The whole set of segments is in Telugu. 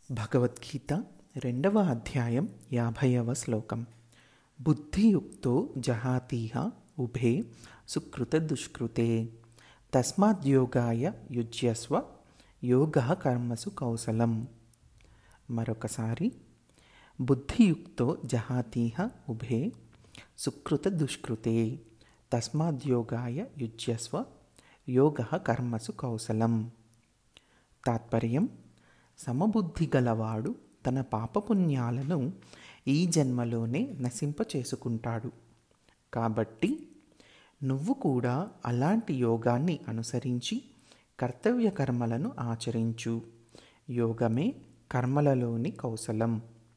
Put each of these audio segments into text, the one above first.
భగవద్గీత రెండవ అధ్యాయం యాభైవ శ్లోకం బుద్ధియుక్తో జహాతీహ ఉభే సుకృత దుష్కృతే తస్మాద్యోగాయ యుజ్యస్వ యోగ కర్మసు కౌశలం మరొకసారి బుద్ధియుక్తో జహాతీహ ఉభే సుకృత దుష్కృతే తస్మాద్యోగాయ యుజ్యస్వ యోగ కర్మసు కౌశలం తాత్పర్యం సమబుద్ధి గలవాడు తన పాపపుణ్యాలను ఈ జన్మలోనే నశింప చేసుకుంటాడు కాబట్టి నువ్వు కూడా అలాంటి యోగాన్ని అనుసరించి కర్తవ్య కర్మలను ఆచరించు యోగమే కర్మలలోని కౌశలం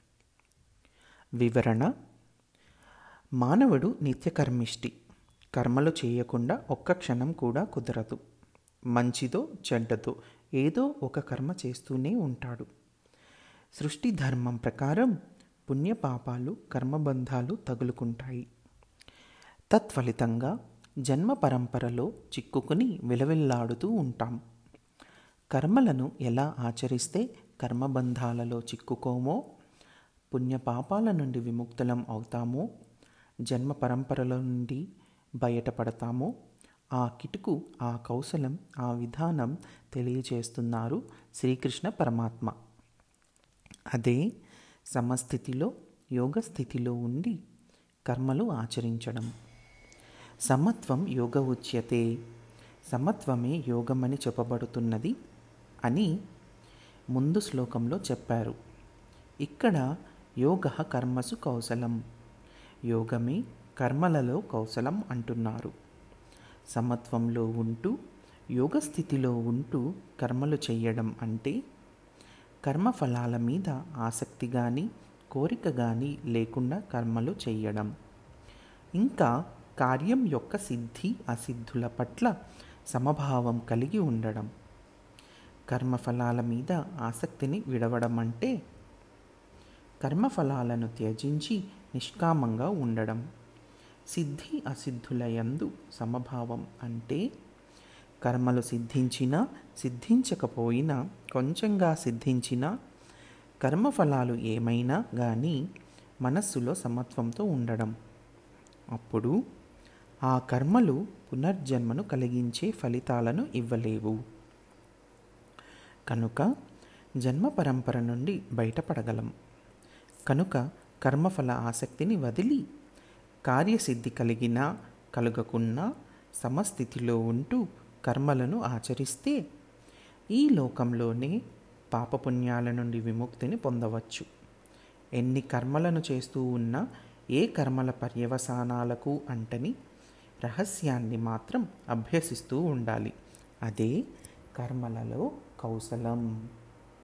వివరణ మానవుడు నిత్యకర్మిష్టి కర్మలు చేయకుండా ఒక్క క్షణం కూడా కుదరదు మంచిదో చెడ్డదో ఏదో ఒక కర్మ చేస్తూనే ఉంటాడు సృష్టి ధర్మం ప్రకారం పుణ్యపాపాలు కర్మబంధాలు తగులుకుంటాయి తత్ఫలితంగా జన్మ పరంపరలో చిక్కుకుని విలవిల్లాడుతూ ఉంటాం కర్మలను ఎలా ఆచరిస్తే కర్మబంధాలలో చిక్కుకోమో పుణ్యపాపాల నుండి విముక్తులం అవుతామో జన్మ పరంపరల నుండి బయటపడతామో ఆ కిటుకు ఆ కౌశలం ఆ విధానం తెలియజేస్తున్నారు శ్రీకృష్ణ పరమాత్మ అదే సమస్థితిలో యోగ స్థితిలో ఉండి కర్మలు ఆచరించడం సమత్వం యోగ ఉచ్యతే సమత్వమే యోగమని చెప్పబడుతున్నది అని ముందు శ్లోకంలో చెప్పారు ఇక్కడ యోగ కర్మసు కౌశలం యోగమే కర్మలలో కౌశలం అంటున్నారు సమత్వంలో ఉంటూ యోగ స్థితిలో ఉంటూ కర్మలు చేయడం అంటే కర్మఫలాల మీద ఆసక్తి కానీ కోరిక కానీ లేకుండా కర్మలు చేయడం ఇంకా కార్యం యొక్క సిద్ధి అసిద్ధుల పట్ల సమభావం కలిగి ఉండడం కర్మఫలాల మీద ఆసక్తిని విడవడం అంటే కర్మఫలాలను త్యజించి నిష్కామంగా ఉండడం సిద్ధి అసిద్ధుల యందు సమభావం అంటే కర్మలు సిద్ధించినా సిద్ధించకపోయినా కొంచెంగా సిద్ధించినా కర్మఫలాలు ఏమైనా కానీ మనస్సులో సమత్వంతో ఉండడం అప్పుడు ఆ కర్మలు పునర్జన్మను కలిగించే ఫలితాలను ఇవ్వలేవు కనుక జన్మ పరంపర నుండి బయటపడగలం కనుక కర్మఫల ఆసక్తిని వదిలి కార్యసిద్ధి కలిగినా కలుగకున్నా సమస్థితిలో ఉంటూ కర్మలను ఆచరిస్తే ఈ లోకంలోనే పాపపుణ్యాల నుండి విముక్తిని పొందవచ్చు ఎన్ని కర్మలను చేస్తూ ఉన్నా ఏ కర్మల పర్యవసానాలకు అంటని రహస్యాన్ని మాత్రం అభ్యసిస్తూ ఉండాలి అదే కర్మలలో కౌశలం